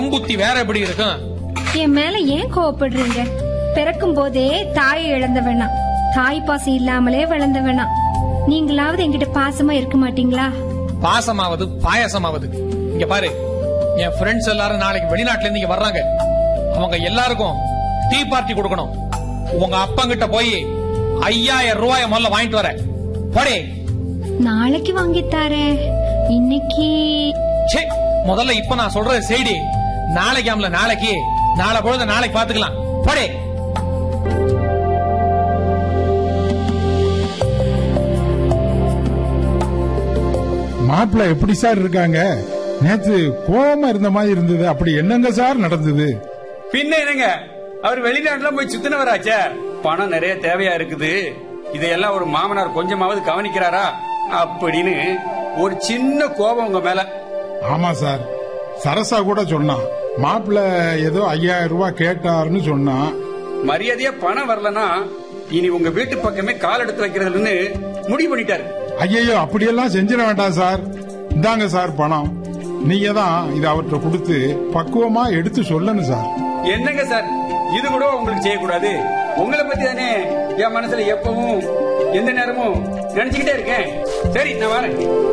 உன் புத்தி வேற எப்படி இருக்கும் என் மேல ஏன் கோவப்படுறீங்க பிறக்கும் போதே தாயை இழந்தவனா தாய் பாசம் இல்லாமலே வளர்ந்தவனா நீங்களாவது என்கிட்ட பாசமா இருக்க மாட்டீங்களா பாசமாவது பாயசமாவது இங்க பாரு என் ஃப்ரெண்ட்ஸ் எல்லாரும் நாளைக்கு வெளிநாட்டுல இருந்து இங்க வர்றாங்க அவங்க எல்லாருக்கும் டீ பார்ட்டி கொடுக்கணும் உங்க அப்பங்கிட்ட போய் ஐயாயிரம் ரூபாய முதல்ல வாங்கிட்டு வர போடே நாளைக்கு வாங்கித் தரேன் இன்னைக்கு ச்சே முதல்ல இப்ப நான் சொல்றது செய்டி நாளைக்கு ஆமல நாளைக்கு நாளை பொழுது நாளைக்கு பாத்துக்கலாம் போடே மாப்பிள்ள எப்படி சார் இருக்காங்க நேத்து கோவமா இருந்த மாதிரி இருந்தது அப்படி என்னங்க சார் நடந்தது பின்ன என்னங்க அவர் வெளிநாட்டுல போய் சுத்தினவராச்சே பணம் நிறைய தேவையா இருக்குது இதையெல்லாம் ஒரு மாமனார் கொஞ்சமாவது கவனிக்கிறாரா அப்படின்னு ஒரு சின்ன கோபம் உங்க மேல ஆமா சார் சரசா கூட சொன்னான் மாப்பிள்ள ஏதோ ஐயாயிரம் ரூபாய் கேட்டாருன்னு சொன்னான் மரியாதையா பணம் வரலனா இனி உங்க வீட்டு பக்கமே கால் எடுத்து வைக்கிறதுன்னு முடிவு பண்ணிட்டாரு ஐயையோ அப்படியெல்லாம் செஞ்சிட வேண்டாம் சார் இந்தாங்க சார் பணம் நீங்க தான் இதை அவர்கிட்ட கொடுத்து பக்குவமா எடுத்து சொல்லணும் சார் என்னங்க சார் இது கூட உங்களுக்கு செய்யக்கூடாது உங்களை பத்தி தானே என் மனசுல எப்பவும் எந்த நேரமும் நினைச்சுக்கிட்டே இருக்கேன் சரி நான் வரேன்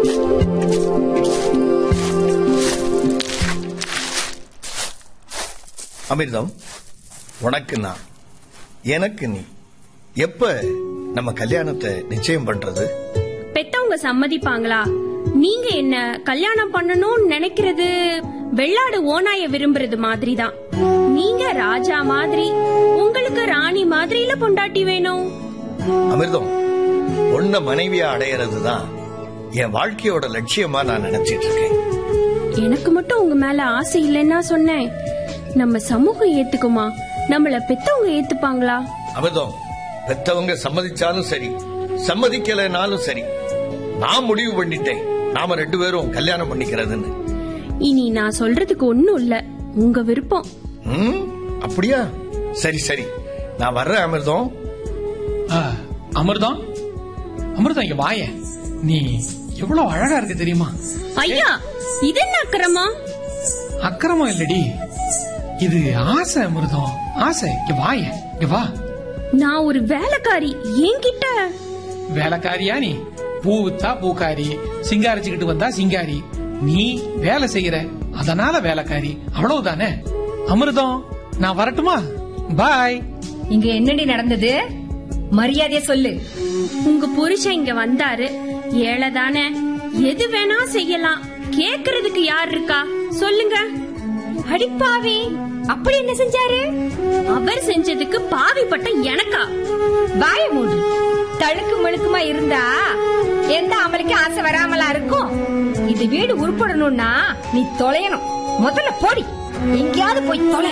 அமிர்தம் உனக்கு நான் எனக்கு நீ எப்ப நம்ம கல்யாணத்தை நிச்சயம் பண்றது பெத்தவங்க சம்மதிப்பாங்களா நீங்க என்ன கல்யாணம் பண்ணணும்னு நினைக்கிறது வெள்ளாடு ஓனாய விரும்புறது மாதிரி தான் நீங்க ராஜா மாதிரி உங்களுக்கு ராணி மாதிரில பொண்டாட்டி வேணும் அமிர்தம் உன்ன மனைவியா அடையிறது தான் என் வாழ்க்கையோட லட்சியமா நான் நினைச்சிட்டு இருக்கேன் எனக்கு மட்டும் உங்க மேல ஆசை இல்லைன்னா சொன்னேன் நம்ம சமூகம் ஏத்துக்குமா நம்மள பெத்தவங்க ஏத்துப்பாங்களா அமிர்தம் பெத்தவங்க சம்மதிச்சாலும் சரி சம்மதிக்கலைனாலும் சரி நான் முடிவு பண்ணிட்டேன் நாம ரெண்டு பேரும் கல்யாணம் பண்ணிக்கிறதுன்னு இனி நான் சொல்றதுக்கு ஒண்ணும் இல்ல உங்க விருப்பம் ம், அப்படியா சரி சரி நான் வர்றேன் அமிர்தம் ஆ, அமிர்தம் அமிர்தம் இங்க வாய நீ எவ்வளவு அழகா இருக்கு தெரியுமா ஐயா இது என்ன அக்கிரமா அக்கிரமம் இல்லடி இது ஆசை அமிர்தம் ஆசை இங்க வாய இங்க வா நான் ஒரு வேலைக்காரி என்கிட்ட வேலைக்காரியா நீ பூ வித்தா பூக்காரி சிங்காரிச்சுக்கிட்டு வந்தா சிங்காரி நீ வேலை செய்யற அதனால வேலைக்காரி அவ்வளவுதானே அமிர்தம் நான் வரட்டுமா பாய் இங்க என்னடி நடந்தது மரியாதையா சொல்லு உங்க புருஷன் இங்க வந்தாரு ஏழை தானே எது வேணா செய்யலாம் கேக்குறதுக்கு யார் இருக்கா சொல்லுங்க அடிப்பாவி அப்படி என்ன செஞ்சாரு அவர் செஞ்சதுக்கு பாவிப்பட்ட எனக்கா வாய மூடு தழுக்கு மழுக்குமா இருந்தா எந்த அமலுக்கு ஆசை வராமலா இருக்கும் இது வீடு உருப்படணும்னா நீ தொலையணும் முதல்ல போடி எங்கேயாவது போய் தொலை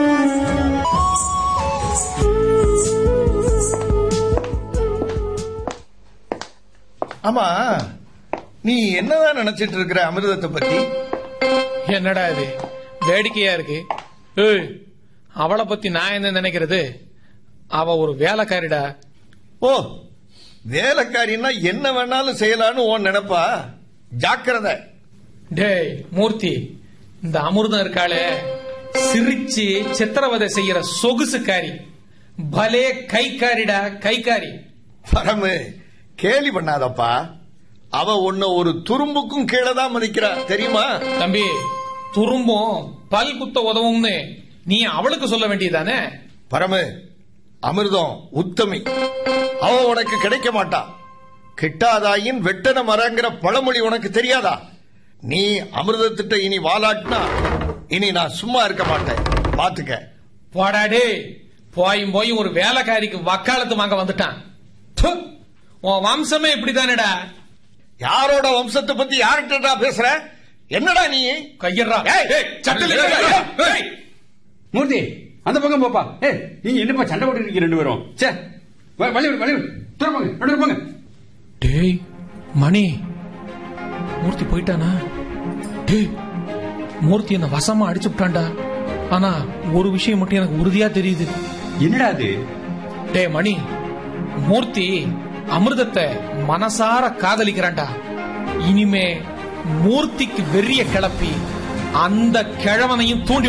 ஆமா நீ என்னதான் நினைச்சிட்டு இருக்கிற அமிர்தத்தை பத்தி என்னடா இது வேடிக்கையா இருக்கு ஏய் அவளை பத்தி நான் என்ன நினைக்கிறது அவ ஒரு வேலைக்காரிடா ஓ வேலைக்காரின்னா என்ன வேணாலும் செய்யலான்னு உன் நினைப்பா ஜாக்கிரதை டேய் மூர்த்தி இந்த அமிர்தம் இருக்காளே சிரிச்சு சித்திரவதை செய்யற சொகுசுக்காரி பலே கைக்காரிடா கைக்காரி பரமு கேலி பண்ணாதப்பா அவ உன்னை ஒரு துரும்புக்கும் கீழே தான் மதிக்கிறா தெரியுமா தம்பி துரும்பும் பல் குத்த உதவும்னு நீ அவளுக்கு சொல்ல வேண்டியதானே பரமு அமிர்தம் உத்தமி அவ உனக்கு கிடைக்க மாட்டா கிட்டாதாயின் வெட்டன மரங்கிற பழமொழி உனக்கு தெரியாதா நீ அமிர்தத்திட்ட இனி வாலாட்டினா இனி நான் சும்மா இருக்க மாட்டேன் பாத்துக்க போடா டேய் போயும் போய் ஒரு வேலைக்காரிக்கு வக்காலத்து வாங்க வந்துட்டான் ப்பு, உன் வம்சமே இப்படிதானேடா யாரோட வம்சத்தை பத்தி யார்கிட்டடா பேசுற என்னடா நீ கையறா ஏய், ஏய், சட்டை ஏய், ஏய். மூர்த்தி அந்த பக்கம் போப்பா ஏய் நீங்க என்னப்பா சண்டை போட்டு இருக்கீங்க ரெண்டு பேரும் சே வ- வழி விடு, வழி விடு. தூரம் போங்க ரெண்டு பேரும் போங்க டேய் மணி மூர்த்தி போயிட்டானா டேய் மூர்த்தி என்ன வசமா அடிச்சு விட்டான்டா ஆனா ஒரு விஷயம் மட்டும் எனக்கு உறுதியா தெரியுது என்னடா அது டேய் மணி மூர்த்தி அமிர்தத்தை மனசார காதலிக்கிறான்டா இனிமே மூர்த்திக்கு வெறிய கிளப்பி அந்த கிழவனையும் தூண்டி